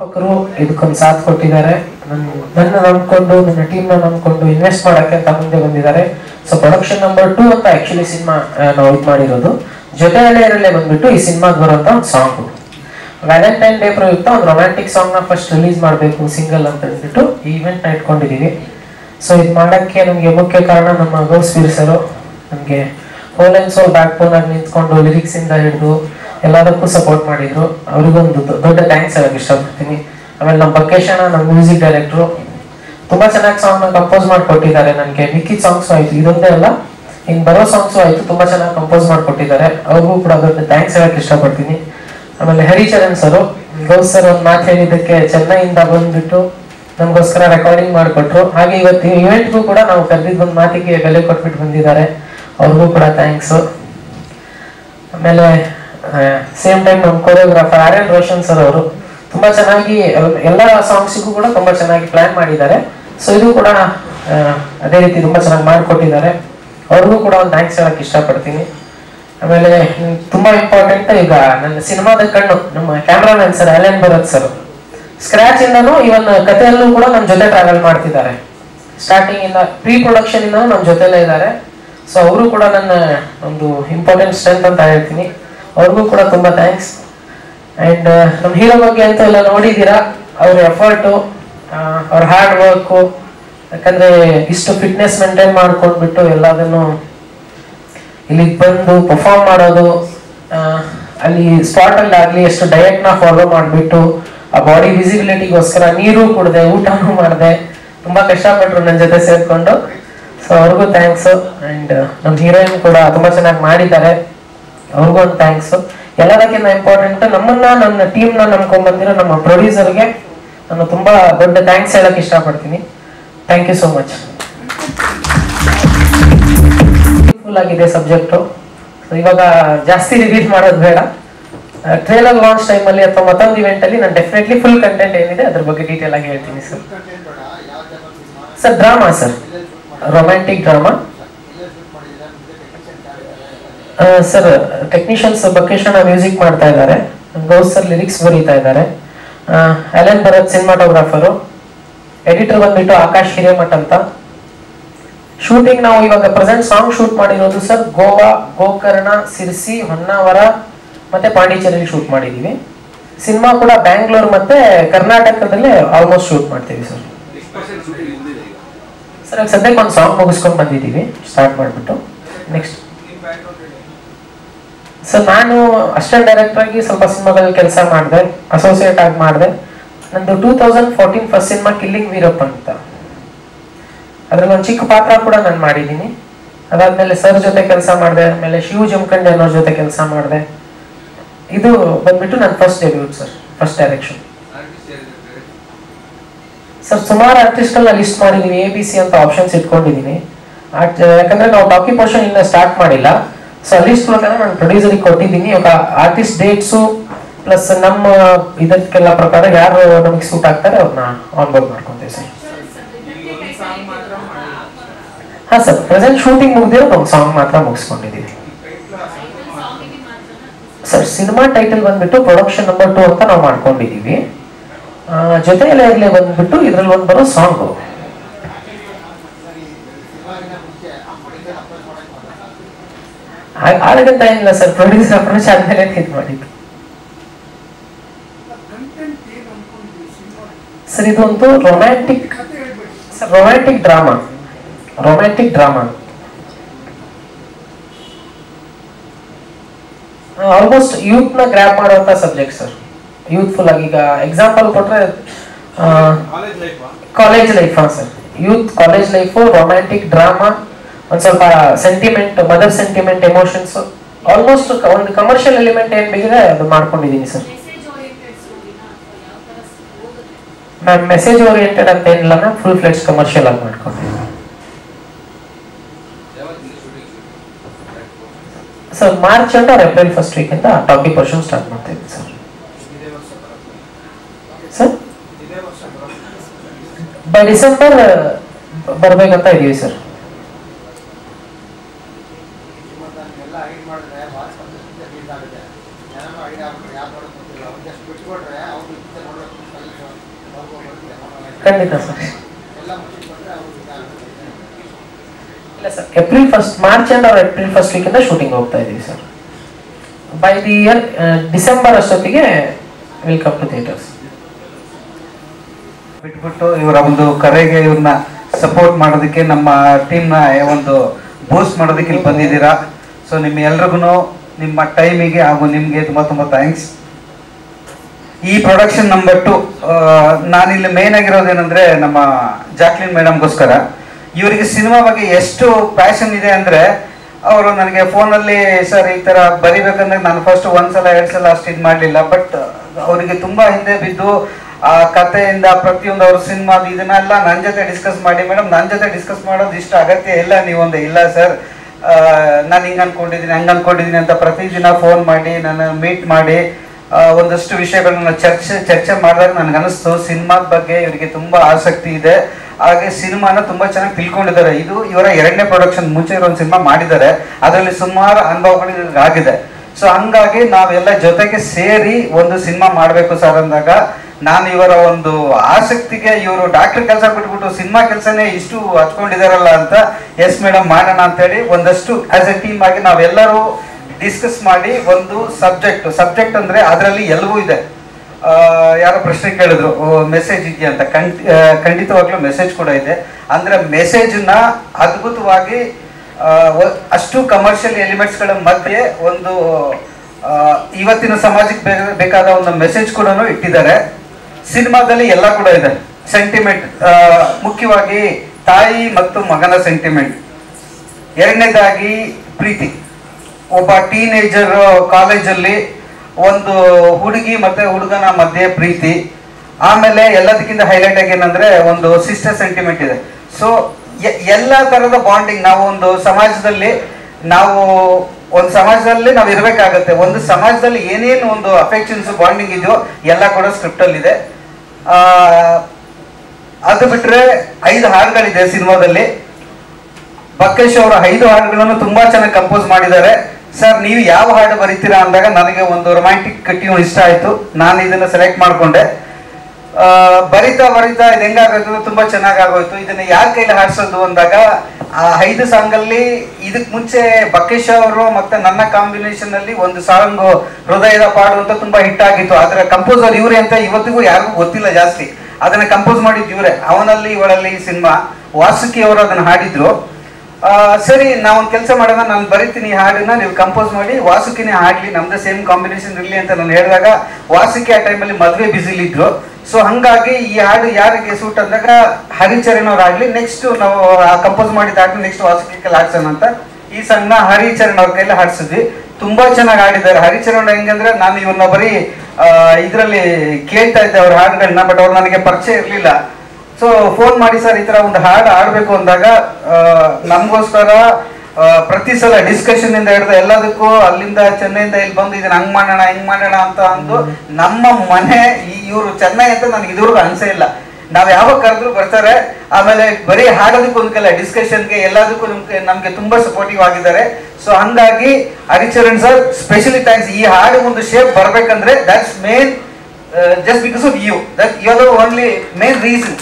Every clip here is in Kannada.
ನಿರ್ಮಾಪಕರು ಇದಕ್ಕೊಂದು ಸಾಥ್ ಕೊಟ್ಟಿದ್ದಾರೆ ನನ್ನ ನನ್ನ ನಂಬ್ಕೊಂಡು ನನ್ನ ಟೀಮ್ನ ನಂಬ್ಕೊಂಡು ಇನ್ವೆಸ್ಟ್ ಮಾಡಕ್ಕೆ ಅಂತ ಮುಂದೆ ಬಂದಿದ್ದಾರೆ ಸೊ ಪ್ರೊಡಕ್ಷನ್ ನಂಬರ್ ಟೂ ಅಂತ ಆಕ್ಚುಲಿ ಸಿನಿಮಾ ನಾವು ಇದು ಮಾಡಿರೋದು ಜೊತೆ ಹಳೆಯರಲ್ಲೇ ಬಂದ್ಬಿಟ್ಟು ಈ ಸಿನಿಮಾಗೆ ಬರುವಂತ ಒಂದು ಸಾಂಗ್ ವ್ಯಾಲೆಂಟೈನ್ ಡೇ ಪ್ರಯುಕ್ತ ಒಂದು ರೊಮ್ಯಾಂಟಿಕ್ ಸಾಂಗ್ ನ ಫಸ್ಟ್ ರಿಲೀಸ್ ಮಾಡಬೇಕು ಸಿಂಗಲ್ ಅಂತ ಹೇಳ್ಬಿಟ್ಟು ಈ ಇವೆಂಟ್ ನ ಇಟ್ಕೊಂಡಿದೀವಿ ಸೊ ಇದು ಮಾಡಕ್ಕೆ ನಮಗೆ ಮುಖ್ಯ ಕಾರಣ ನಮ್ಮ ಗೌಸ್ ಸರ್ ನಮಗೆ whole and soul backbone ಆಗಿ ನಿಂತ್ಕೊಂಡು ಲಿರಿಕ್ಸ್ ಇಂದ ಹಿಡಿದು ಎಲ್ಲದಕ್ಕೂ ಸಪೋರ್ಟ್ ಮಾಡಿದ್ರು ಅವ್ರಿಗೊಂದು ದೊ- ದೊಡ್ಡ ಥ್ಯಾಂಕ್ಸ್ ಹೇಳಕ್ ಇಷ್ಟಪಡ್ತೀನಿ ಆಮೇಲೆ ನಮ್ಮ ಬಕೇಶನ ನಮ್ಮ ಮ್ಯೂಸಿಕ್ ಡೈರೆಕ್ಟ್ರು ತುಂಬಾ ಚೆನ್ನಾಗಿ ಸಾಂಗ್ ನ ಕಂಪೋಸ್ ಮಾಡಿಕೊಟ್ಟಿದ್ದಾರೆ ನನಗೆ ಮಿಕ್ಕಿದ ಸಾಂಗ್ಸ್ ಆಯ್ತು ಇದೊಂದೇ ಅಲ್ಲ ಇನ್ ಬರೋ ಸಾಂಗ್ಸ್ ಆಯ್ತು ತುಂಬಾ ಚೆನ್ನಾಗಿ ಕಂಪೋಸ್ ಮಾಡಿಕೊಟ್ಟಿದ್ದಾರೆ ಅವ್ರಿಗೂ ಕೂಡ ದೊಡ್ಡ ಥ್ಯಾಂಕ್ಸ್ ಹೇಳಕ್ ಇಷ್ಟಪಡ್ತೀನಿ ಆಮೇಲೆ ಹರಿಚರಣ್ ಸರ್ ಗೌಸ್ ಸರ್ ಒಂದು ಮಾತು ಹೇಳಿದ್ದಕ್ಕೆ ಚೆನ್ನೈಯಿಂದ ಬಂದ್ಬಿಟ್ಟು ನಮಗೋಸ್ಕರ ರೆಕಾರ್ಡಿಂಗ್ ಮಾಡಿಕೊಟ್ರು ಹಾಗೆ ಇವತ್ತು ಇವೆಂಟ್ಗೂ ಕೂಡ ನಾವು ಕರೆದಿದ್ದ ಒಂದು ಮಾತಿಗೆ ಬೆಲೆ ಕೊಟ್ಬಿಟ್ಟು ಬಂದಿದ್ದಾರೆ ಅವ್ರಿಗೂ ಕೂಡ ಥ್ಯಾಂಕ್ಸ್ ಆಮೇಲೆ ಸೇಮ್ ಟೈಮ್ ನಮ್ಮ choreographer R N Roshan sir ಅವರು ತುಂಬಾ ಚೆನ್ನಾಗಿ ಅಹ್, ಎಲ್ಲ ಸಾಂಗ್ಸಿಗೂ ಕೂಡ ತುಂಬಾ ಚೆನ್ನಾಗಿ ಪ್ಲಾನ್ ಮಾಡಿದ್ದಾರೆ ಸೊ ಇದು ಕೂಡ ಆ, ಅದೇ ರೀತಿ ತುಂಬಾ ಚೆನ್ನಾಗಿ ಮಾಡಿಕೊಟ್ಟಿದ್ದಾರೆ ಅವ್ರಿಗೂ ಕೂಡ ಒಂದು ಥ್ಯಾಂಕ್ಸ್ ಹೇಳಕ್ ಇಷ್ಟಪಡ್ತೀನಿ ಆಮೇಲೆ ಹ್ಮ್, ತುಂಬಾ ಇಂಪಾರ್ಟೆಂಟ್ ಈಗ ನನ್ನ ಸಿನಿಮಾದ ಕಣ್ಣು ನಮ್ಮ cameraman sir Allen Bharath sir scratch ಇಂದನೂ ಇವನ್ ಕಥೆಯಲ್ಲೂ ಕೂಡ ನಮ್ಮ ಜೊತೆ ಟ್ರಾವೆಲ್ ಮಾಡ್ತಿದ್ದಾರೆ ಸ್ಟಾರ್ಟಿಂಗ್ ಇಂದ ಪ್ರೀ ಪ್ರೊಡಕ್ಷನ್ ಇಂದ ನಮ್ಮ ಜೊತೆಲೇ ಇದ್ದಾರೆ ಸೊ ಅವರು ಕೂಡ ನನ್ನ ಒಂದು ಇಂಪಾರ್ಟೆಂಟ್ ಸ್ಟ್ರೆಂತ್ ಅಂತ ಹೇಳ್ತೀನಿ ಅವ್ರಿಗೂ ಕೂಡ ತುಂಬಾ ಥ್ಯಾಂಕ್ಸ್ ಅಂಡ್ ನಮ್ಮ ಹೀರೋ ಬಗ್ಗೆ ಅಂತ ಎಲ್ಲ ನೋಡಿದ್ದೀರಾ ಅವ್ರ ಎಫರ್ಟು ಅವ್ರ ಹಾರ್ಡ್ ವರ್ಕು ಯಾಕಂದ್ರೆ ಇಷ್ಟು ಫಿಟ್ನೆಸ್ ಮೇಂಟೈನ್ ಮಾಡ್ಕೊಂಡ್ಬಿಟ್ಟು ಎಲ್ಲದನ್ನು ಇಲ್ಲಿಗೆ ಬಂದು ಪರ್ಫಾರ್ಮ್ ಮಾಡೋದು ಆ, ಅಲ್ಲಿ ಸ್ಪಾಟ್ ಅಲ್ಲಿ ಆಗ್ಲಿ ಎಷ್ಟು ಡಯಟ್ ನ ಫಾಲೋ ಮಾಡ್ಬಿಟ್ಟು ಆ ಬಾಡಿ ವಿಸಿಬಿಲಿಟಿಗೋಸ್ಕರ ನೀರು ಕುಡ್ದೆ ಊಟನೂ ಮಾಡಿದೆ ತುಂಬಾ ಕಷ್ಟಪಟ್ರು ನನ್ನ ಜೊತೆ ಸೇರ್ಕೊಂಡು ಸೊ ಅವ್ರಿಗೂ ಥ್ಯಾಂಕ್ಸ್ ಅಂಡ್ ನಮ್ಮ ಹೀರೋಯಿನ್ ಕೂಡ ತುಂಬಾ ಚೆನ್ನಾಗಿ ಮಾಡಿದ್ದಾರೆ ಅವ್ರಿಗೂ ಒಂದು ಥ್ಯಾಂಕ್ಸ್ ಎಲ್ಲದಕ್ಕಿಂತ ಇಂಪಾರ್ಟೆಂಟ್ ನಮ್ಮನ್ನ ನನ್ನ ಟೀಮ್ ನ ನಂಬ್ಕೊಂಡ್ ಬಂದಿರೋ ನಮ್ಮ ಪ್ರೊಡ್ಯೂಸರ್ಗೆ ನಾನು ತುಂಬಾ ದೊಡ್ಡ ಥ್ಯಾಂಕ್ಸ್ ಹೇಳಕ್ ಇಷ್ಟಪಡ್ತೀನಿ thank you so much full ಆಗಿದೆ ಸಬ್ಜೆಕ್ಟು ಇವಾಗ ಜಾಸ್ತಿ ರಿವೀಲ್ ಮಾಡೋದು ಬೇಡ ಟ್ರೇಲರ್ ಲಾಂಚ್ ಟೈಮಲ್ಲಿ ಅಥವಾ ಮತ್ತೊಂದು ಇವೆಂಟ್ ಅಲ್ಲಿ ನಾನು ಡೆಫಿನೆಟ್ಲಿ ಫುಲ್ ಕಂಟೆಂಟ್ ಏನಿದೆ ಅದ್ರ ಬಗ್ಗೆ ಡೀಟೇಲ್ ಆಗಿ ಹೇಳ್ತೀನಿ sir sir drama sir romantic drama sir technicians ಬಕೇಶನ ಮ್ಯೂಸಿಕ್ ಮಾಡ್ತಾ ಇದ್ದಾರೆ ಗೌಸ್ ಸರ್ ಲಿರಿಕ್ಸ್ ಬರೀತಾ ಇದ್ದಾರೆ ಅಲೆನ್ ಭರತ್ ಸಿನಿಮಾಟೋಗ್ರಾಫರು ಎಡಿಟರ್ ಬಂದ್ಬಿಟ್ಟು ಆಕಾಶ್ ಹಿರೇಮಠ್ ಅಂತ ಶೂಟಿಂಗ್ ನಾವು ಇವಾಗ ಪ್ರೆಸೆಂಟ್ ಸಾಂಗ್ ಶೂಟ್ ಮಾಡಿರೋದು ಸರ್ ಗೋವಾ ಗೋಕರ್ಣ ಸಿರ್ಸಿ ಹೊನ್ನಾವರ ಮತ್ತೆ ಪಾಂಡಿಚೇರಿಯಲ್ಲಿ ಶೂಟ್ ಮಾಡಿದೀವಿ ಸಿನಿಮಾ ಕೂಡ ಬ್ಯಾಂಗ್ಳೂರ್ ಮತ್ತೆ ಕರ್ನಾಟಕದಲ್ಲೇ ಆಲ್ಮೋಸ್ಟ್ ಶೂಟ್ ಮಾಡ್ತೀವಿ ಸರ್ ಸರ್ ಇವಾಗ ಸದ್ಯಕ್ಕೆ ಒಂದು ಸಾಂಗ್ ಮುಗಿಸ್ಕೊಂಡು ಬಂದಿದ್ದೀವಿ ಸ್ಟಾರ್ಟ್ ಮಾಡಿಬಿಟ್ಟು ನೆಕ್ಸ್ಟ್ ಸರ್ ನಾನು ಅಸಿಸ್ಟೆಂಟ್ ಡೈರೆಕ್ಟರ್ ಆಗಿ ಸ್ವಲ್ಪ ಸಿನಿಮಾಗಳಲ್ಲಿ ಕೆಲಸ ಮಾಡಿದೆ ಅಸೋಸಿಯೇಟ್ ಆಗಿ ಮಾಡಿದೆ ನಂದು two thousand fourteen first cinema killing Veerappa ಅಂತ ಅದ್ರಲ್ಲಿ ಒಂದು ಚಿಕ್ಕ ಪಾತ್ರ ಕೂಡ ನಾನು ಮಾಡಿದ್ದೀನಿ ಅದಾದ್ಮೇಲೆ ಸರ್ ಜೊತೆ ಕೆಲಸ ಮಾಡಿದೆ ಆಮೇಲೆ ಶಿವ ಜಮಖಂಡಿ ಅನ್ನೋರ್ ಜೊತೆ ಕೆಲಸ ಮಾಡಿದೆ ಇದು ಬಂದ್ಬಿಟ್ಟು ನನ್ನ first debut sir first direction sir ಸುಮಾರು ಆರ್ಟಿಸ್ಟ್ ಎಲ್ಲ ಲಿಸ್ಟ್ ಮಾಡಿದೀವಿ ಎ ಬಿ ಸಿ ಅಂತ ಆಪ್ಷನ್ಸ್ ಇಟ್ಕೊಂಡಿದ್ದೀನಿ ಆಟ್- ಯಾಕಂದ್ರೆ ನಾವು ಟಾಕಿ ಪೋರ್ಷನ್ ಇನ್ನ ಸ್ಟಾರ್ಟ್ ಮಾಡಿಲ್ಲ ಸೊ ಲಿಸ್ಟ್ ಪ್ರಕಾರ ನಾನು ಪ್ರೊಡ್ಯೂಸರಿಗೆ ಕೊಟ್ಟಿದ್ದೀನಿ ಇವಾಗ ಆರ್ಟಿಸ್ಟ್ ಡೇಟ್ಸು ಪ್ಲಸ್ ನಮ್ಮ ಇದಕ್ಕೆಲ್ಲ ಪ್ರಕಾರ ಯಾರು ನಮಗೆ ಸೂಟ್ ಆಗ್ತಾರೆ ಅವ್ರನ್ನ ಆನ್ಬೋರ್ಡ್ ಮಾಡ್ಕೊಂತೀವಿ ಸರ್ ಹಾ ಸರ್ ಪ್ರೆಸೆಂಟ್ ಶೂಟಿಂಗ್ ಮುಗ್ದಿರೋ ಒಂದು ಸಾಂಗ್ ಮಾತ್ರ ಮುಗಿಸ್ಕೊಂಡಿದ್ದೀವಿ ಸರ್ ಸಿನಿಮಾ ಟೈಟಲ್ ಬಂದ್ಬಿಟ್ಟು ಪ್ರೊಡಕ್ಷನ್ ನಂಬರ್ ಟು ಅಂತ ನಾವು ಮಾಡ್ಕೊಂಡಿದೀವಿ ಆ, ಜೊತೆಯಲ್ಲೇ ಇರ್ಲಿ ಬಂದ್ಬಿಟ್ಟು ಇದ್ರಲ್ಲಿ ಒಂದು ಬರೋ ಸಾಂಗು ಆಡಗಂತ ಏನಿಲ್ಲ ಸರ್ ಪ್ರೊಡ್ಯೂಸರ್ ಅಪ್ರೋಚ್ ಆದ್ಮೇಲೆ ಇದು ಮಾಡಿದ್ದು ಸರ್ ಇದೊಂದು romantic sir romantic drama romantic drama almost youth ನ ಗ್ರ್ಯಾಪ್ ಮಾಡುವಂತ ಸಬ್ಜೆಕ್ಟ್ ಸರ್ ಯೂತ್ಫುಲ್ ಆಗಿ ಈಗ ಎಕ್ಸಾಂಪಲ್ ಕೊಟ್ರೆ ಕಾಲೇಜ್ ಲೈಫಾ ಕಾಲೇಜ್ ಲೈಫ್ ಹಾ sir youth college life romantic drama ಒಂದ್ ಸ್ವಲ್ಪ sentiment mother sentiment emotions almost ಒಂದು ಕಮರ್ಷಿಯಲ್ ಎಲಿಮೆಂಟ್ ಏನ್ ಬೇಕಿದೆ ಅದು ಮಾಡ್ಕೊಂಡಿದ್ದೀನಿ ಸರ್ ಮೆಸೇಜ್ ಓರಿಯೆಂಟೆಡ್ ಸ್ಟೋರಿನಾ ಅಥವಾ ಯಾವ ತರ ಹೋಗುತ್ತೆ ಮ್ಯಾಮ್ ಮೆಸೇಜ್ ಓರಿಯೆಂಟೆಡ್ ಅಂತ ಏನಿಲ್ಲ ಮ್ಯಾಮ್ ಫುಲ್ ಫ್ಲೆಡ್ಸ್ ಕಮರ್ಷಿಯಲ್ ಆಗಿ ಮಾಡ್ಕೊಂಡಿದ್ದೀನಿ ಸರ್ ಮಾರ್ಚ್ ಅಂಡ್ ಅವ್ರ ಏಪ್ರಿಲ್ ಫಸ್ಟ್ ವೀಕ್ ಇಂದ ಟಾಕಿ ಪರ್ಷನ್ ಸ್ಟಾರ್ಟ್ ಮಾಡ್ತಾ ಇದ್ದೀನಿ ಸರ್ ಇದೇ ವರ್ಷ ಬರುತ್ತೆ ಸರ್ ಇದೇ ವರ್ಷ ಬರುತ್ತೆ ಬೈ ಡಿಸೆಂಬರ್ ಬರ್ಬೇಕಂತ ಇದೀವಿ ಸರ್ ಎಲ್ಲ ಹೈಡ್ ಮಾಡಿದ್ರೆ ಭಾಳ ಆಗುತ್ತೆ ಜನನು ಐಡಿಯಾ ಆಗ್ತಾರೆ ಯಾರು ನೋಡೋದು ಗೊತ್ತಿಲ್ಲ ಅವ್ರು ಜಸ್ಟ್ ಬಿಟ್ಕೊಟ್ರೆ ಅವ್ರು ಇತ್ತೆ ನೋಡೋದು ಖಂಡಿತ ಸರ್ ಎಲ್ಲ ಮುಚ್ಚಿಟ್ಕೊಂಡ್ರೆ ಅವ್ರಿಗೆ ಇದಾಗುತ್ತೆ ಇಲ್ಲ sir April first March and ಅವ್ರ ಏಪ್ರಿಲ್ ಫಸ್ಟ್ ವೀಕಿಂದ ಶೂಟಿಂಗ್ ಹೋಗ್ತಾ ಇದೀವಿ sir by the year December ಅಷ್ಟೊತ್ತಿಗೆ ವೆಲ್ಕಮ್ ಟು ಥಿಯೇಟರ್ಸ್ ಬಿಟ್ಬಿಟ್ಟು ಇವರ ಒಂದು ಕರೆಗೆ ಇವ್ರನ್ನ ಸಪೋರ್ಟ್ ಮಾಡೋದಕ್ಕೆ ನಮ್ಮ ಟೀಮ್ನ ಒಂದು ಬೂಸ್ಟ್ ಮಾಡೋದಕ್ಕೆ ಇಲ್ಲಿ ಬಂದಿದ್ದೀರಾ ಸೊ ನಿಮ್ಮ ಎಲ್ರಿಗೂ ನಿಮ್ಮ ಟೈಮಿಗೆ ಹಾಗೂ ನಿಮಗೆ ತುಂಬ ತುಂಬ ಥ್ಯಾಂಕ್ಸ್ ಈ ಪ್ರೊಡಕ್ಷನ್ ನಂಬರ್ ಟು ನಾನಿಲ್ಲಿ ಮೇನ್ ಆಗಿರೋದೇನೆಂದ್ರೆ ನಮ್ಮ ಜಾಕ್ಲಿನ್ ಮೇಡಮ್ಗೋಸ್ಕರ ಇವರಿಗೆ ಸಿನಿಮಾ ಬಗ್ಗೆ ಎಷ್ಟು ಪ್ಯಾಷನ್ ಇದೆ ಅಂದ್ರೆ ಅವರು ನನಗೆ ಫೋನಲ್ಲಿ ಸರ್ ಈ ತರ ಬರಿಬೇಕಂದ್ರೆ ನಾನು ಫಸ್ಟ್ ಒಂದ್ಸಲ ಎರಡ್ ಸಲ ಅಷ್ಟು ಇದು ಮಾಡಲಿಲ್ಲ ಬಟ್ ಅವರಿಗೆ ತುಂಬಾ ಹಿಂದೆ ಬಿದ್ದು ಆ ಕಥೆಯಿಂದ ಪ್ರತಿಯೊಂದು ಅವ್ರ ಸಿನಿಮಾ ಇದನ್ನೆಲ್ಲ ನನ್ನ ಜೊತೆ ಡಿಸ್ಕಸ್ ಮಾಡಿ ಮೇಡಮ್ ನನ್ನ ಜೊತೆ ಡಿಸ್ಕಸ್ ಮಾಡೋದು ಇಷ್ಟು ಅಗತ್ಯ ಇಲ್ಲ ನೀವೊಂದು ಇಲ್ಲ ಸರ್ ನಾನು ಹಿಂಗೆ ಅನ್ಕೊಂಡಿದ್ದೀನಿ ಹಂಗೆ ಅನ್ಕೊಂಡಿದ್ದೀನಿ ಅಂತ ಪ್ರತಿದಿನ ಫೋನ್ ಮಾಡಿ ನನ್ನ ಮೀಟ್ ಮಾಡಿ ಆ, ಒಂದಷ್ಟು ವಿಷಯಗಳನ್ನ ಚರ್ಚೆ ಚರ್ಚೆ ಮಾಡಿದಾಗ ನನಗೆ ಅನಿಸ್ತು ಸಿನಿಮಾದ ಬಗ್ಗೆ ಇವರಿಗೆ ತುಂಬಾ ಆಸಕ್ತಿ ಇದೆ ಹಾಗೆ ಸಿನಿಮಾನ ತುಂಬಾ ಚೆನ್ನಾಗಿ ತಿಳ್ಕೊಂಡಿದ್ದಾರೆ ಇದು ಇವರ ಎರಡನೇ ಪ್ರೊಡಕ್ಷನ್ ಮುಂಚೆ ಇರೋ ಒಂದು ಸಿನಿಮಾ ಮಾಡಿದ್ದಾರೆ ಅದರಲ್ಲಿ ಸುಮಾರು ಅನುಭವಗಳು ಇವ್ರಿಗೆ ಆಗಿದೆ ಸೊ ಹಂಗಾಗಿ ನಾವೆಲ್ಲ ಜೊತೆಗೆ ಸೇರಿ ಒಂದು ಸಿನಿಮಾ ಮಾಡಬೇಕು ಸರ್ ಅಂದಾಗ ನಾನು ಇವರ ಒಂದು ಆಸಕ್ತಿಗೆ ಇವರು ಡಾಕ್ಟರ್ ಕೆಲಸ ಬಿಟ್ಬಿಟ್ಟು ಸಿನಿಮಾ ಕೆಲಸನೇ ಇಷ್ಟು ಹಚ್ಕೊಂಡಿದಾರಲ್ಲ ಅಂತ ಎಸ್ ಮೇಡಮ್ ಮಾಡೋಣ ಅಂತೇಳಿ ಒಂದಷ್ಟು ಆಸ್ ಎ ಟೀಮ್ ಆಗಿ ನಾವೆಲ್ಲರೂ ಡಿಸ್ಕಸ್ ಮಾಡಿ ಒಂದು ಸಬ್ಜೆಕ್ಟ್ ಸಬ್ಜೆಕ್ಟ್ ಅಂದ್ರೆ ಅದರಲ್ಲಿ ಎಲ್ಲವೂ ಇದೆ ಆ, ಯಾರೋ ಪ್ರಶ್ನೆ ಕೇಳಿದ್ರು ಮೆಸೇಜ್ ಇದೆಯಾ ಅಂತ ಖಂಡ್ ಆ, ಖಂಡಿತವಾಗ್ಲೂ ಮೆಸೇಜ್ ಕೂಡ ಇದೆ ಅಂದ್ರೆ ಮೆಸೇಜ್ನ ಅದ್ಭುತವಾಗಿ ಆ, ಒ- ಅಷ್ಟು ಕಮರ್ಷಿಯಲ್ ಎಲಿಮೆಂಟ್ಸ್ಗಳ ಮಧ್ಯೆ ಒಂದು ಆ, ಇವತ್ತಿನ ಸಮಾಜಕ್ಕೆ ಬೇ- ಬೇಕಾದ ಒಂದು ಮೆಸೇಜ್ ಕೂಡ ಇಟ್ಟಿದ್ದಾರೆ ಸಿನಿಮಾದಲ್ಲಿ ಎಲ್ಲ ಕೂಡ ಇದೆ ಸೆಂಟಿಮೆಂಟ್ ಮುಖ್ಯವಾಗಿ ತಾಯಿ ಮತ್ತು ಮಗನ ಸೆಂಟಿಮೆಂಟ್ ಎರಡನೇದಾಗಿ ಪ್ರೀತಿ ಒಬ್ಬ ಟೀನೇಜರ್ ಕಾಲೇಜಲ್ಲಿ ಒಂದು ಹುಡುಗಿ ಮತ್ತೆ ಹುಡುಗನ ಮಧ್ಯೆ ಪ್ರೀತಿ ಆಮೇಲೆ ಎಲ್ಲದಕ್ಕಿಂತ ಹೈಲೈಟ್ ಆಗಿ ಏನಂದ್ರೆ ಒಂದು ಸಿಸ್ಟರ್ ಸೆಂಟಿಮೆಂಟ್ ಇದೆ ಸೊ ಎಲ್ಲ ತರದ ಬಾಂಡಿಂಗ್ ನಾವು ಒಂದು ಸಮಾಜದಲ್ಲಿ ನಾವು ಒಂದು ಸಮಾಜದಲ್ಲಿ ನಾವು ಇರಬೇಕಾಗತ್ತೆ ಒಂದು ಸಮಾಜದಲ್ಲಿ ಏನೇನು ಒಂದು ಅಫೆಕ್ಷನ್ಸ್ ಬಾಂಡಿಂಗ್ ಇದೆಯೋ ಎಲ್ಲ ಕೂಡ ಸ್ಕ್ರಿಪ್ಟ್ ಅಲ್ಲಿ ಇದೆ ಆ, ಅದು ಬಿಟ್ರೆ ಐದು ಹಾಡುಗಳಿದೆ ಸಿನಿಮಾದಲ್ಲಿ ಬಕ್ಕೇಶ್ ಅವರ ಐದು ಹಾಡುಗಳನ್ನು ತುಂಬಾ ಚೆನ್ನಾಗಿ ಕಂಪೋಸ್ ಮಾಡಿದ್ದಾರೆ ಸರ್ ನೀವು ಯಾವ ಹಾಡು ಬರೀತೀರಾ ಅಂದಾಗ ನನಗೆ ಒಂದು ರೊಮ್ಯಾಂಟಿಕ್ ಟ್ಯೂನ್ ಇಷ್ಟ ಆಯ್ತು ನಾನು ಇದನ್ನ ಸೆಲೆಕ್ಟ್ ಮಾಡ್ಕೊಂಡೆ ಆ, ಬರಿತಾ ಬರಿತಾ ಇದು ಹೆಂಗಾಗೋಯ್ತು ತುಂಬಾ ಚೆನ್ನಾಗಿ ಆಗೋಯ್ತು ಇದನ್ನ ಯಾರ ಕೈಲಿ ಹಾಡ್ಸೋದು ಅಂದಾಗ ಆ ಐದು ಸಾಂಗ್ ಅಲ್ಲಿ ಇದಕ್ ಮುಂಚೆ ಬಕ್ಕೇಶ್ ಅವರು ಮತ್ತೆ ನನ್ನ ಕಾಂಬಿನೇಷನ್ ಅಲ್ಲಿ ಒಂದು ಸಾಂಗ್ ಹೃದಯದ ಪಾಡು ಅಂತ ತುಂಬಾ ಹಿಟ್ ಆಗಿತ್ತು ಆದ್ರೆ ಕಂಪೋಸರ್ ಇವರೇ ಅಂತ ಇವತ್ತಿಗೂ ಯಾರಿಗೂ ಗೊತ್ತಿಲ್ಲ ಜಾಸ್ತಿ ಅದನ್ನ ಕಂಪೋಸ್ ಮಾಡಿದ್ ಇವರೇ ಅವನಲ್ಲಿ ಇವಳಲ್ಲಿ ಸಿನಿಮಾ ವಾಸುಕಿ ಅವರು ಅದನ್ನ ಹಾಡಿದ್ರು ಆ, ಸರಿ ನಾವೊಂದು ಕೆಲಸ ಮಾಡೋಣ ನಾನು ಬರಿತೀನಿ ಈ ಹಾಡನ್ನ ನೀವು ಕಂಪೋಸ್ ಮಾಡಿ ವಾಸುಕಿನೇ ಹಾಡ್ಲಿ ನಮ್ದು ಸೇಮ್ ಕಾಂಬಿನೇಷನ್ ಇರಲಿ ಅಂತ ನಾನು ಹೇಳಿದಾಗ ವಾಸುಕಿ ಆ ಟೈಮಲ್ಲಿ ಮದುವೆ ಬ್ಯುಸಿಲಿ ಇದ್ರು ಸೊ ಹಂಗಾಗಿ ಈ ಹಾಡು ಯಾರಿಗೆ ಸೂಟ್ ಅಂದಾಗ ಹರಿಚರಣ್ ಅವ್ರು ಹಾಡ್ಲಿ ನೆಕ್ಸ್ಟ್ ನಾವು ಕಂಪೋಸ್ ಮಾಡಿದ ಹಾಡು ನೆಕ್ಸ್ಟ್ ವಾಸುಕಿ ಕೈಲಿ ಹಾಡ್ಸೋಣ ಅಂತ ಈ ಸಾಂಗ್ನ ಹರಿಚರಣ್ ಅವ್ರ ಕೈಲಿ ಹಾಡ್ಸಿದ್ವಿ ತುಂಬಾ ಚೆನ್ನಾಗಿ ಹಾಡಿದ್ದಾರೆ ಹರಿಚರಣ್ ಹೆಂಗಂದ್ರೆ ನಾನು ಇವ್ರನ್ನ ಬರೀ ಇದರಲ್ಲಿ ಕೇಳ್ತಾ ಇದ್ದೆ ಅವ್ರ ಹಾಡುಗಳನ್ನ ಬಟ್ ಅವ್ರು ನನಗೆ ಪರಿಚಯ ಇರಲಿಲ್ಲ ಸೊ ಫೋನ್ ಮಾಡಿ ಸರ್ ಈ ತರ ಒಂದು ಹಾಡು ಆಡ್ಬೇಕು ಅಂದಾಗ ಆ, ನಮ್ಗೋಸ್ಕರ ಆ, ಪ್ರತಿ ಸಲ ಡಿಸ್ಕಷನ್ ಇಂದ ಹಿಡಿದು ಎಲ್ಲದಕ್ಕೂ ಅಲ್ಲಿಂದ ಚೆನ್ನೈಯಿಂದ ಇಲ್ಲಿ ಬಂದು ಇದನ್ನ ಹಂಗ್ ಮಾಡೋಣ ಹಿಂಗ್ ಮಾಡೋಣ ಅಂತ ಅಂದು ನಮ್ಮ ಮನೆ ಇವರು ಚೆನ್ನೈ ಅಂತ ನನಗೆ ಇದುವರೆಗೂ ಅನ್ಸೇ ಇಲ್ಲ ನಾವ್ ಯಾವಾಗ ಕರೆದ್ರು ಬರ್ತಾರೆ ಆಮೇಲೆ ಬರೀ ಹಾಡೋದಕ್ಕೂ ಒಂದ್ಕಲ್ಲ ಡಿಸ್ಕಷನ್ಗೆ ಎಲ್ಲದಕ್ಕೂ ನಮ್ಗೆ ನಮ್ಗೆ ತುಂಬಾ ಸಪೋರ್ಟಿವ್ ಆಗಿದ್ದಾರೆ ಸೊ ಹಂಗಾಗಿ ಹರಿಚರಣ್ ಸರ್ ಸ್ಪೆಷಲಿ ಥ್ಯಾಂಕ್ಸ್ ಈ ಹಾಡು ಒಂದು ಶೇಪ್ ಬರ್ಬೇಕಂದ್ರೆ that's main just because of you that you are only main reason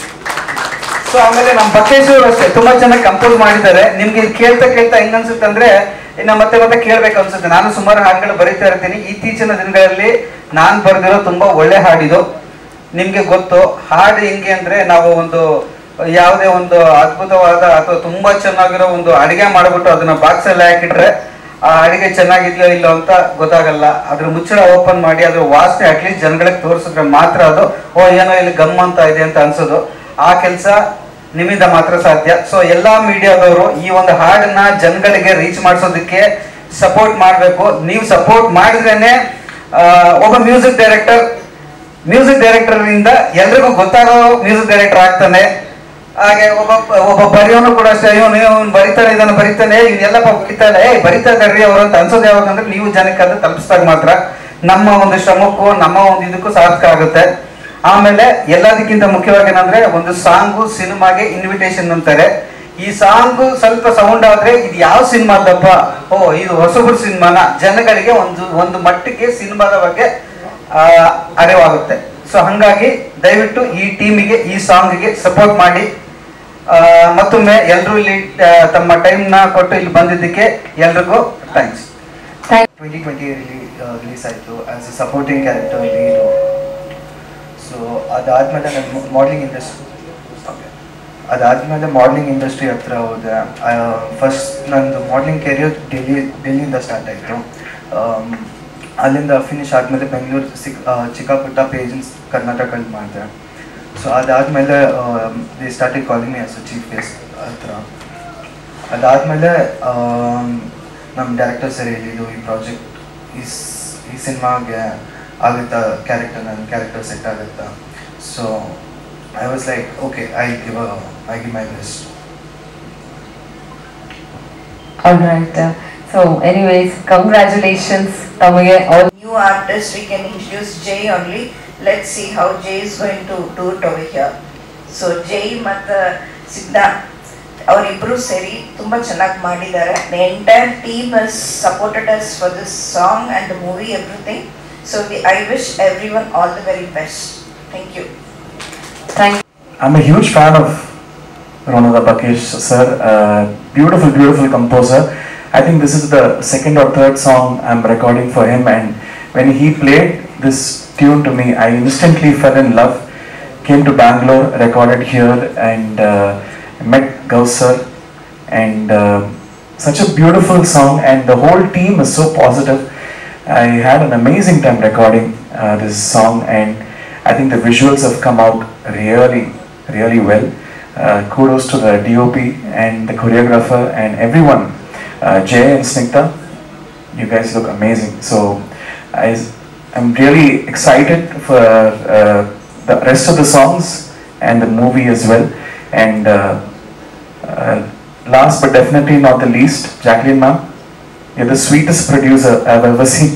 so ಆಮೇಲೆ ನಮ್ಮ ಬಕ್ಕೇಶ್ವರ್ ಅಷ್ಟೇ ತುಂಬಾ ಚೆನ್ನಾಗಿ ಕಂಪೋಸ್ ಮಾಡಿದ್ದಾರೆ ನಿಮ್ಗೆ ಇದು ಕೇಳ್ತಾ ಕೇಳ್ತಾ ಹೆಂಗ್ ಅನ್ಸುತ್ತೆ ಅಂದ್ರೆ ಇನ್ನ ಮತ್ತೆ ಮತ್ತೆ ಕೇಳ್ಬೇಕು ಅನ್ಸುತ್ತೆ ನಾನು ಸುಮಾರು ಹಾಡುಗಳು ಬರೀತಾ ಇರ್ತೀನಿ ಇತ್ತೀಚಿನ ದಿನಗಳಲ್ಲಿ ನಾನ್ ಬರೆದಿರೋ ತುಂಬಾ ಒಳ್ಳೆ ಹಾಡಿದು ನಿಮ್ಗೆ ಗೊತ್ತು ಹಾಡು ಹೆಂಗೆ ಅಂದ್ರೆ ನಾವು ಒಂದು ಯಾವುದೇ ಒಂದು ಅದ್ಭುತವಾದ ಅಥವಾ ತುಂಬಾ ಚೆನ್ನಾಗಿರೋ ಒಂದು ಅಡಿಗೆ ಮಾಡ್ಬಿಟ್ಟು ಅದನ್ನ ಬಾಕ್ಸ್ ಅಲ್ಲಿ ಹಾಕಿಟ್ರೆ ಆ ಅಡಿಗೆ ಚೆನ್ನಾಗಿದೆಯೋ ಇಲ್ಲೋ ಅಂತ ಗೊತ್ತಾಗಲ್ಲ ಅದ್ರ ಮುಚ್ಚಳ ಓಪನ್ ಮಾಡಿ ಅದ್ರ ವಾಸನೆ ಅಟ್ಲೀಸ್ಟ್ ಜನಗಳಿಗೆ ತೋರಿಸಿದ್ರೆ ಮಾತ್ರ ಅದು ಓ ಏನೋ ಇಲ್ಲಿ ಗಮ್ ಅಂತ ಇದೆ ಅಂತ ಅನ್ಸೋದು ಆ ಕೆಲಸ ನಿಮ್ಮಿಂದ ಮಾತ್ರ ಸಾಧ್ಯ ಸೊ ಎಲ್ಲಾ ಮೀಡಿಯಾದವರು ಈ ಒಂದು ಹಾಡನ್ನ ಜನಗಳಿಗೆ ರೀಚ್ ಮಾಡಿಸೋದಕ್ಕೆ ಸಪೋರ್ಟ್ ಮಾಡಬೇಕು ನೀವು ಸಪೋರ್ಟ್ ಮಾಡಿದ್ರೇನೆ ಆ, ಒಬ್ಬ ಮ್ಯೂಸಿಕ್ ಡೈರೆಕ್ಟರ್ ಮ್ಯೂಸಿಕ್ ಡೈರೆಕ್ಟರ್ ಇಂದ ಎಲ್ರಿಗೂ ಗೊತ್ತಾಗೋ ಮ್ಯೂಸಿಕ್ ಡೈರೆಕ್ಟರ್ ಆಗ್ತಾನೆ ಹಾಗೆ ಒಬ್ಬ ಒಬ್ಬ ಬರೆಯೋನು ಕೂಡ ಅಷ್ಟೇ ಅಯ್ಯೋ ನೀವು ಅವ್ನು ಬರಿತಾನೆ ಇದನ್ನು ಬರಿತಾನೆ ಇವನ್ನೆಲ್ಲಪ್ಪ ಬರಿತಾನೆ ಏ ಬರಿತಾ ಇದ್ದಾರ್ರಿ ಅವರು ಅಂತ ಅನ್ಸೋದು ಯಾವಾಗ ಅಂದ್ರೆ ನೀವು ಜನಕ್ಕೆ ಅದು ತಲುಪಿಸಿದಾಗ ಮಾತ್ರ ನಮ್ಮ ಒಂದು ಶ್ರಮಕ್ಕೂ ನಮ್ಮ ಒಂದು ಇದಕ್ಕೂ ಸಾರ್ಥಕ ಆಗುತ್ತೆ ಆಮೇಲೆ ಎಲ್ಲದಕ್ಕಿಂತ ಮುಖ್ಯವಾಗಿ ಏನಂದ್ರೆ ಒಂದು ಸಾಂಗು ಸಿನಿಮಾಗೆ ಇನ್ವಿಟೇಷನ್ ಅಂತಾರೆ ಈ ಸಾಂಗ್ ಸ್ವಲ್ಪ ಸೌಂಡ್ ಆದ್ರೆ ಇದು ಯಾವ ಸಿನಿಮಾದಪ್ಪ ಓ ಇದು ಹೊಸಬರು ಸಿನಿಮಾನ ಜನಗಳಿಗೆ ಒಂದು ಒಂದು ಮಟ್ಟಿಗೆ ಸಿನಿಮಾದ ಬಗ್ಗೆ ಆ, ಅರಿವಾಗುತ್ತೆ ಸೊ ಹಂಗಾಗಿ ದಯವಿಟ್ಟು ಈ ಟೀಮಿಗೆ ಈ ಸಾಂಗ್ಗೆ ಸಪೋರ್ಟ್ ಮಾಡಿ ಆ, ಮತ್ತೊಮ್ಮೆ ಎಲ್ಲರೂ ಇಲ್ಲಿ ಆ, ತಮ್ಮ ಟೈಮ್ನ ಕೊಟ್ಟು ಇಲ್ಲಿ ಬಂದಿದ್ದಕ್ಕೆ ಎಲ್ರಿಗೂ ಥ್ಯಾಂಕ್ಸ್ ಟ್ವೆಂಟಿ ಟ್ವೆಂಟಿ ರಿಲೀಸ್ ಆಯಿತು as a supporting character lead so ಅದಾದಮೇಲೆ ನಾನು ಮಾಡಲಿಂಗ್ ಇಂಡಸ್ಟ್ರಿ ಅದಾದಮೇಲೆ ಮಾಡಲಿಂಗ್ ಇಂಡಸ್ಟ್ರಿ ಹತ್ರ ಹೋದೆ ಫಸ್ಟ್ ನಂದು ಮಾಡಲಿಂಗ್ ಕೆರಿಯರ್ ಡೆಲ್ಲಿ ಡೆಲ್ಲಿಯಿಂದ ಸ್ಟಾರ್ಟ್ ಆಯಿತು ಅಲ್ಲಿಂದ ಫಿನಿಶ್ ಆದಮೇಲೆ ಬೆಂಗಳೂರು ಸಿಕ್ ಆ, ಚಿಕ್ಕಪುಟ್ಟ ಪೇಜನ್ಸ್ ಕರ್ನಾಟಕಲ್ಲಿ ಮಾಡಿದೆ ಸೊ ಅದಾದಮೇಲೆ the starting calling as chief guest ಹತ್ರ ಅದಾದಮೇಲೆ ನಮ್ಮ ಡೈರೆಕ್ಟರ್ ಸರ್ ಹೇಳಿದ್ದು ಈ ಪ್ರಾಜೆಕ್ಟ್ ಈ ಸ್- ಈ ಸಿನಿಮಾಗೆ ಆಗುತ್ತಾ ಕ್ಯಾರೆಕ್ಟರ್ ನನ್ನ ಕ್ಯಾರೆಕ್ಟರ್ ಸೆಟ್ ಆಗುತ್ತಾ so I was like okay I give I give my best All right. Uh, so, anyways, congratulations, ತಮಗೆ all new artist, we can introduce Jay only. Let's see how Jay is going to do it over here. So Jai ಮತ್ತು ಸಿದ್ಧ ಅವರಿಬ್ಬರು ಸೇರಿ ತುಂಬ ಚೆನ್ನಾಗಿ ಮಾಡಿದ್ದಾರೆ the entire team is supported us for this song and the movie everything so we I wish everyone all the very best thank you thank I'm a huge fan of Ronada Bakesh sir. Uh, beautiful, beautiful composer. I think this is the second or third song I'm recording for him, and when he played this tune to me, I instantly fell in love. Came to Bangalore, recorded here, and uh, met Gauss sir, and uh, such a beautiful song, and the whole team is so positive. I had an amazing time recording uh, this song, and I think the visuals have come out really, really well. Uh, kudos to the DOP and the choreographer and everyone. Uh, Jay and Snigdha, you guys look amazing. So I, I'm really excited for uh, the rest of the songs and the movie as well. And uh, uh, last but definitely not the least, Jacqueline ma'am, you're the sweetest producer I've ever seen.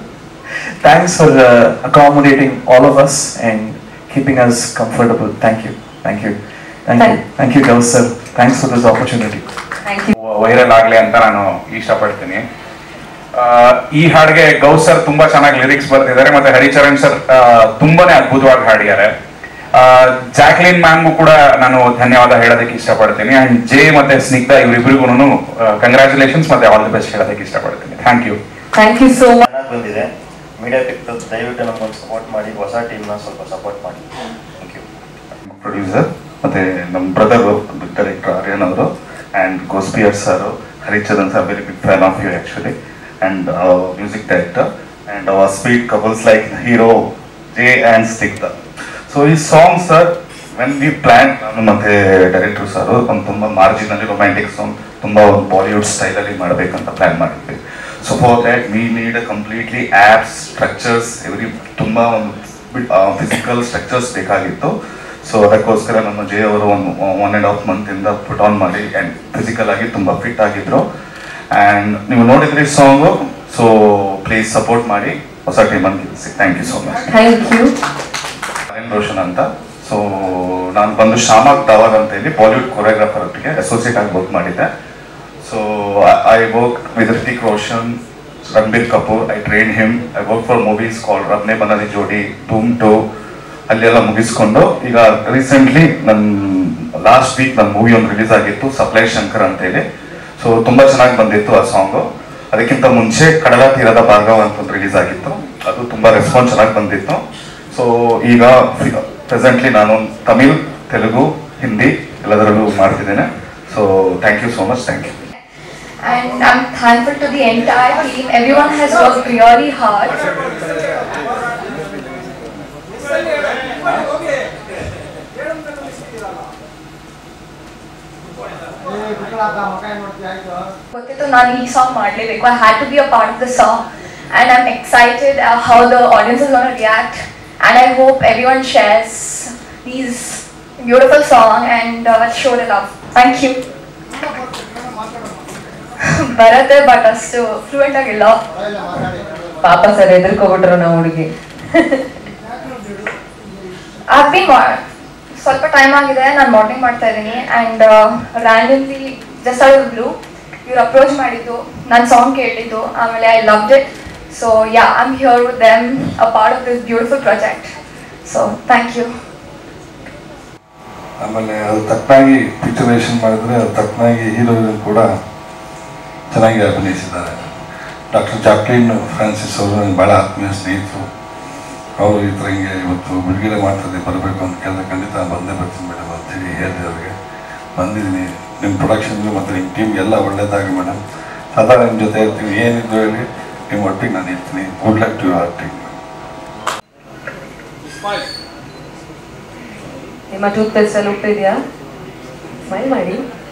Thanks for uh, accommodating all of us and keeping us comfortable. Thank you. Thank you. Thank you. Thank you, Gauss sir. Thanks for this opportunity. thank you. Viral ಆಗಲಿ ಅಂತ ನಾನು ಇಷ್ಟಪಡ್ತೀನಿ ಆ, ಈ ಹಾಡಿಗೆ ಗೌಸ್ ಸರ್ ತುಂಬಾ ಚೆನ್ನಾಗಿ ಲಿರಿಕ್ಸ್ ಬರ್ತಿದ್ದಾರೆ ಮತ್ತೆ ಹರಿಚರಣ್ ಸರ್ ಆ, ತುಂಬಾನೇ ಅದ್ಭುತವಾಗಿ ಹಾಡಿದ್ದಾರೆ ಆ, ಜಾಕ್ಲಿನ್ ಮ್ಯಾಮ್ಗೂ ಕೂಡ ನಾನು ಧನ್ಯವಾದ ಹೇಳೋದಕ್ಕೆ ಇಷ್ಟಪಡ್ತೀನಿ ಅಂಡ್ ಜೆ ಮತ್ತೆ ಸ್ನಿಗ್ಧ ಇವರಿಬ್ರಿಗೂ ಕಂಗ್ರ್ಯಾಚುಲೇಷನ್ಸ್ ಮತ್ತೆ ಆಲ್ ದಿ ಬೆಸ್ಟ್ ಹೇಳೋದಕ್ಕೆ ಇಷ್ಟಪಡ್ತೀನಿ thank you Thank you so much. ಚೆನ್ನಾಗಿ ಬಂದಿದೆ ಮೀಡಿಯಾ ಪಿಕ್ ದಯವಿಟ್ಟು ನಮ್ಗೊಂದು ಸಪೋರ್ಟ್ ಮಾಡಿ ಹೊಸ ಟೀಮ್ನ ಸ್ವಲ್ಪ ಸಪೋರ್ಟ್ ಮಾಡಿ ಥ್ಯಾಂಕ್ ಯು ಪ್ರೊಡ್ಯೂಸರ್ ಮತ್ತೆ ನಮ್ಮ ಬ್ರದರ್ ಡೈರೆಕ್ಟರ್ ಆರ್ಯನ್ ಅವರು and Ghousepeer sir Harichandran sir very big fan of you actually and music director and our sweet couples like hero Jai and ಸ್ಟಿಕ್ ಸೊ ಈ song sir when we plan ನಾನು ಮತ್ತೆ ಡೈರೆಕ್ಟರ್ ಸರ್ ಒಂದು ತುಂಬ ಮಾರ್ಜಿನಲ್ಲಿ ರೊಮ್ಯಾಂಟಿಕ್ ಸಾಂಗ್ ತುಂಬ ಒಂದು ಬಾಲಿವುಡ್ ಸ್ಟೈಲಲ್ಲಿ ಮಾಡಬೇಕಂತ ಪ್ಲಾನ್ ಮಾಡಿದ್ವಿ so for that we need completely abs structures every ತುಂಬ ಒಂದು ಫಿಸಿಕಲ್ ಸ್ಟ್ರಕ್ಚರ್ಸ್ ಬೇಕಾಗಿತ್ತು ಸೊ ಅದಕ್ಕೋಸ್ಕರ ನಮ್ಮ ಜೆ ಅವರು ಒಂದು ಒನ್ ಆ್ಯಂಡ್ ಹಾಫ್ ಮಂತಿಂದ ಪುಟ್ ಆನ್ ಮಾಡಿ ಆ್ಯಂಡ್ ಫಿಸಿಕಲ್ ಆಗಿ ತುಂಬ ಫಿಟ್ ಆಗಿದ್ರು ಆ್ಯಂಡ್ ನೀವು ನೋಡಿದ್ರಿ ಸಾಂಗು ಸೊ ಪ್ಲೀಸ್ ಸಪೋರ್ಟ್ ಮಾಡಿ ಹೊಸ ಟೀಮನ್ನು ಗೆಲ್ಲಿಸಿ thank you so much Thank you. Anil Roshan ಅಂತ ಸೊ ನಾನು ಬಂದು ಶಾಮಾಕ್ ದಾವಾಗ್ ಅಂತ ಹೇಳಿ ಬಾಲಿವುಡ್ ಕೊರಿಯೋಗ್ರಾಫರ್ ಒಟ್ಟಿಗೆ ಅಸೋಸಿಯೇಟ್ ಆಗಿ ವರ್ಕ್ ಮಾಡಿದ್ದೆ so I work with Hrithik Roshan Ranbir Kapoor I train him I work for movies ಕಾಲ್ ರಬ್ನೆ ಬನಾಲಿ ಜೋಡಿ ಧೂಮ್ ಟು ಅಲ್ಲೆಲ್ಲ ಮುಗಿಸ್ಕೊಂಡು ಈಗ ರೀಸೆಂಟ್ಲಿ ನನ್ನ ಲಾಸ್ಟ್ ವೀಕ್ ನನ್ನ ಮೂವಿ ಒಂದು ರಿಲೀಸ್ ಆಗಿತ್ತು ಸಪ್ಲೈ ಶಂಕರ್ ಅಂತ ಹೇಳಿ ಸೊ ತುಂಬಾ ಚೆನ್ನಾಗಿ ಬಂದಿತ್ತು ಆ ಸಾಂಗು ಅದಕ್ಕಿಂತ ಮುಂಚೆ ಕಡಲ ತೀರದ ಭಾರ್ಗವ ಅಂತ ಒಂದು ರಿಲೀಸ್ ಆಗಿತ್ತು ಅದು ತುಂಬಾ ರೆಸ್ಪಾನ್ಸ್ ಚೆನ್ನಾಗಿ ಬಂದಿತ್ತು ಸೊ ಈಗ ಪ್ರೆಸೆಂಟ್ಲಿ ನಾನು ತಮಿಳ್ ತೆಲುಗು ಹಿಂದಿ ಎಲ್ಲದರಲ್ಲೂ ಮಾಡ್ತಿದ್ದೇನೆ so thank you so much thank you and I'm thankful to the entire team. Everyone has worked really hard. ಗೊತ್ತಿತ್ತು ನಾನು ಈ ಸಾಂಗ್ ಮಾಡಲೇಬೇಕು I had to be a part of the song and I am excited how the audience is gonna react and I hope everyone shares these beautiful song and show the love thank you ಬರುತ್ತೆ ಬಟ್ ಅಷ್ಟು ಫ್ಲೂಯೆಂಟ್ ಆಗಿಲ್ಲ ಪಾಪ ಸರ್ ಹೆದರ್ಕೊಬಿಟ್ರು ನಾವು ಹುಡುಗಿ I've been ಸ್ವಲ್ಪ ಟೈಮ್ ಆಗಿದೆ ನಾನು ಮಾರ್ನಿಂಗ್ ಮಾಡ್ತಾ ಇದ್ದೀನಿ and randomly just out blue ಇವ್ರು ಅಪ್ರೋಚ್ ಮಾಡಿದ್ದು ನನ್ನ ಸಾಂಗ್ ಕೇಳಿದ್ದು ಆಮೇಲೆ I loved it so yeah I am here with them a part of this beautiful project so thank you ಆಮೇಲೆ ಅದು ತಕ್ಕನಾಗಿ ಪಿಕ್ಚರೇಷನ್ ಮಾಡಿದರೆ ಅದು ತಕ್ಕನಾಗಿ ಹೀರೋಯಿನ್ ಕೂಡ ಚೆನ್ನಾಗಿ ಅಭಿನಯಿಸಿದ್ದಾರೆ ಡಾಕ್ಟರ್ ಜಾಕ್ಲಿನ್ ಫ್ರಾನ್ಸಿಸ್ ಅವರು ನನಗೆ ಭಾಳ ಆತ್ಮೀಯ ಸ್ನೇಹಿತರು ಅವರು ಈ ಥರ ಹಿಂಗೆ ಇವತ್ತು ಬಿಡುಗಡೆ ಮಾಡ್ತದೆ ಬರಬೇಕು ಅಂತ ಕೇಳಿದ್ರೆ ಖಂಡಿತ ನಾನು ಬಂದೇ ಬರ್ತೀನಿ ಮೇಡಮ್ ಅಂತೇಳಿ ಹೇಳಿದೆ ಅವ್ರಿಗೆ ಬಂದಿದ್ದೀನಿ ನಿಮ್ಮ ಪ್ರೊಡಕ್ಷನ್ಗೆ ಮತ್ತು ನಿಮ್ಮ ಟೀಮ್ಗೆ ಎಲ್ಲ ಒಳ್ಳೇದಾಗಿ ಮೇಡಮ್ ಸದಾ ನಿಮ್ಮ ಜೊತೆ ಇರ್ತೀನಿ ಏನಿದ್ರು ಹೇಳಿ ನಿಮ್ಮ ಒಟ್ಟಿಗೆ ನಾನು ಇರ್ತೀನಿ ಗುಡ್ ಲಕ್ ಟು ಆರ್ಟಿಂಗ್ ನಿಮ್ಮ ಟೂತ್ ಪೇಸ್ಟ್ ಅಲ್ಲಿ ಉಪ್ಪಿದೆಯಾ ಸ್ಮೈಲ್ ಮಾಡಿ